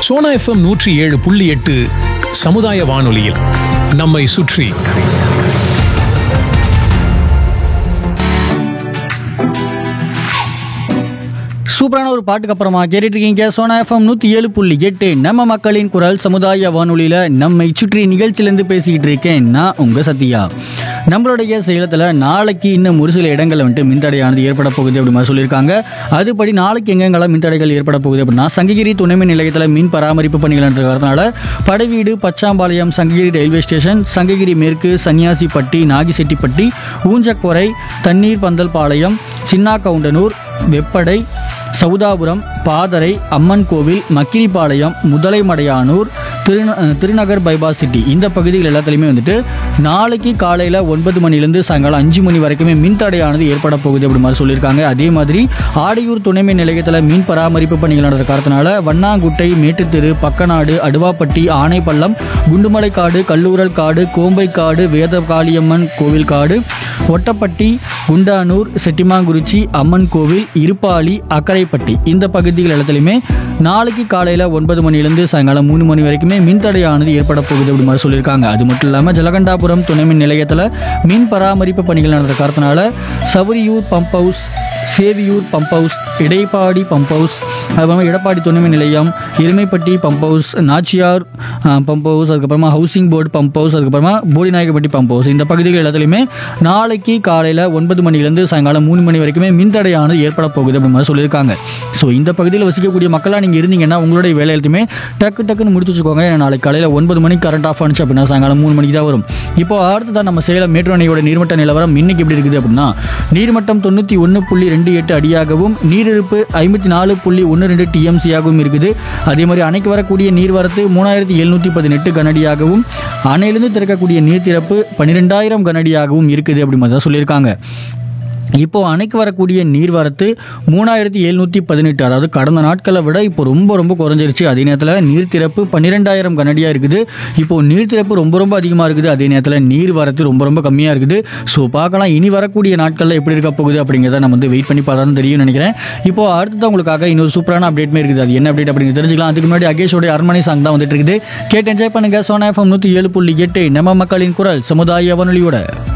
Sona FM நூற்றி ஏழு புள்ளி எட்டு சமுதாய வானொலியில் நம்மை சுற்றி சூப்பரான ஒரு பாட்டுக்கு அப்புறமா கேட்டுட்டு இருக்கீங்க சோனா எஃப்எம் நூற்றி ஏழு புள்ளி எட்டு நம்ம மக்களின் குரல் சமுதாய வானொலியில் நம்மை சுற்றி நிகழ்ச்சியிலேருந்து பேசிக்கிட்டு இருக்கேன் நான் உங்கள் சத்யா நம்மளுடைய சேலத்தில் நாளைக்கு இன்னும் ஒரு சில இடங்களில் வந்துட்டு மின்தடையானது ஏற்பட போகுது அப்படி மாதிரி சொல்லியிருக்காங்க அதுபடி நாளைக்கு எங்கெங்கெல்லாம் மின்தடைகள் ஏற்பட போகுது அப்படின்னா சங்ககிரி துணைமின் நிலையத்தில் மின் பராமரிப்பு பணிகள் நடக்கிறதுனால படைவீடு பச்சாம்பாளையம் சங்ககிரி ரயில்வே ஸ்டேஷன் சங்ககிரி மேற்கு சன்னியாசிப்பட்டி நாகிசெட்டிப்பட்டி ஊஞ்சக்கொரை தண்ணீர் பந்தல் பாளையம் சின்னா கவுண்டனூர் வெப்படை சவுதாபுரம் பாதரை அம்மன் கோவில் மக்கிரிப்பாளையம் முதலைமடையானூர் திருந திருநகர் பைபாஸ் சிட்டி இந்த பகுதிகள் எல்லாத்துலேயுமே வந்துட்டு நாளைக்கு காலையில் ஒன்பது மணிலேருந்து சாயங்காலம் அஞ்சு மணி வரைக்குமே மின்தடையானது ஏற்பட போகுது அப்படி மாதிரி சொல்லியிருக்காங்க அதே மாதிரி ஆடியூர் துணைமின் நிலையத்தில் மின் பராமரிப்பு பணிகள் நடந்த காரணத்தினால வண்ணாங்குட்டை மேட்டுத்தெரு பக்கநாடு அடுவாப்பட்டி ஆனைப்பள்ளம் குண்டுமலைக்காடு கல்லூரல் காடு கோம்பைக்காடு வேதகாளியம்மன் கோவில் காடு ஒட்டப்பட்டி குண்டானூர் செட்டிமாங்குறிச்சி அம்மன் கோவில் இருப்பாளி அக்கரைப்பட்டி இந்த பகுதிகள் எல்லாத்துலையுமே நாளைக்கு காலையில் ஒன்பது மணிலேருந்து சாயங்காலம் மூணு மணி வரைக்குமே மின்தடையானது ஏற்பட போகுது அப்படி மாதிரி சொல்லியிருக்காங்க அது மட்டும் இல்லாமல் ஜலகண்டாபுரம் துணைமின் நிலையத்தில் மின் பராமரிப்பு பணிகள் நடந்த காரணத்தினால Savariyur pump house Seviyur pump house Idappadi pump house அதுக்கப்புறமா எடப்பாடி துணைமின் நிலையம் Erumaipatti pump house Nachiyar pump house அதுக்கப்புறமா ஹவுசிங் போர்டு பம்ப் ஹவுஸ் அதுக்கப்புறமா போடிநாயகப்பட்டி பம்ப் ஹவுஸ் இந்த பகுதிகள் எல்லாத்துலேயுமே நாளைக்கு காலையில் ஒன்பது மணிலேருந்து சாயங்காலம் மூணு மணி வரைக்குமே மின்தடையானது ஏற்பட போகுது அப்படி மாதிரி சொல்லியிருக்காங்க ஸோ இந்த பகுதியில் வசிக்கக்கூடிய மக்களாக நீங்கள் இருந்தீங்கன்னா உங்களுடைய வேலை எல்லாத்தையுமே டக்கு டக்குன்னு முடிச்சு வச்சுக்கோங்க ஏன்னா நாளைக்கு காலையில் ஒன்பது மணிக்கு கரண்ட் ஆஃப் ஆனிச்சு அப்படின்னா சாயங்காலம் மூணு மணிக்கு தான் வரும் இப்போ அடுத்ததான் நம்ம சேலம் மேட்டூர் அணையோட நீர்மட்ட நிலவரம் இன்னைக்கு எப்படி இருக்குது அப்படின்னா நீர்மட்டம் தொண்ணூற்றி ஒன்று புள்ளி ரெண்டு எட்டு அடியாகவும் நீரிருப்பு ஐம்பத்தி நாலு புள்ளி ஒன்று ரெண்டு டிஎம்சியாகவும் இருக்குது அதே மாதிரி அணைக்கு வரக்கூடிய நீர்வரத்து மூணாயிரத்தி எழுநூற்றி பதினெட்டு கனடியாகவும் அணையிலிருந்து திறக்கக்கூடிய நீர் திறப்பு பன்னிரெண்டாயிரம் கனடியாகவும் இருக்குது அப்படி மாதிரி தான் சொல்லியிருக்காங்க இப்போ அணைக்கு வரக்கூடிய நீர்வரத்து மூணாயிரத்தி எழுநூற்றி பதினெட்டு அதாவது கடந்த நாட்களை விட இப்போ ரொம்ப ரொம்ப குறைஞ்சிருச்சு அதே நேரத்தில் நீர் திறப்பு பன்னிரெண்டாயிரம் கனடியாக இருக்குது இப்போ நீர் திறப்பு ரொம்ப ரொம்ப அதிகமாக இருக்குது அதே நேரத்தில் நீர் வரத்து ரொம்ப ரொம்ப கம்மியாக இருக்குது ஸோ பார்க்கலாம் இனி வரக்கூடிய நாட்களில் எப்படி இருக்க போகுது அப்படிங்கிறத நம்ம வந்து வெயிட் பண்ணி பார்த்தா தான் தெரியும் நினைக்கிறேன் இப்போ அடுத்தது உங்களுக்காக இன்னொரு சூப்பரான அப்டேட்மே இருக்குது அது என்ன அப்டேட் அப்படிங்கிறது தெரிஞ்சுக்கலாம் அதுக்கு முன்னாடி அகேஷோடைய அரண்மனை சாங் தான் வந்துட்டு இருக்குது கேட்டு என்ஜாய் பண்ணுங்க சோனா எஃப்எம் நூற்றி ஏழு புள்ளி எட்டு நம்ம மக்களின் குரல் சமுதாய வானொலியோட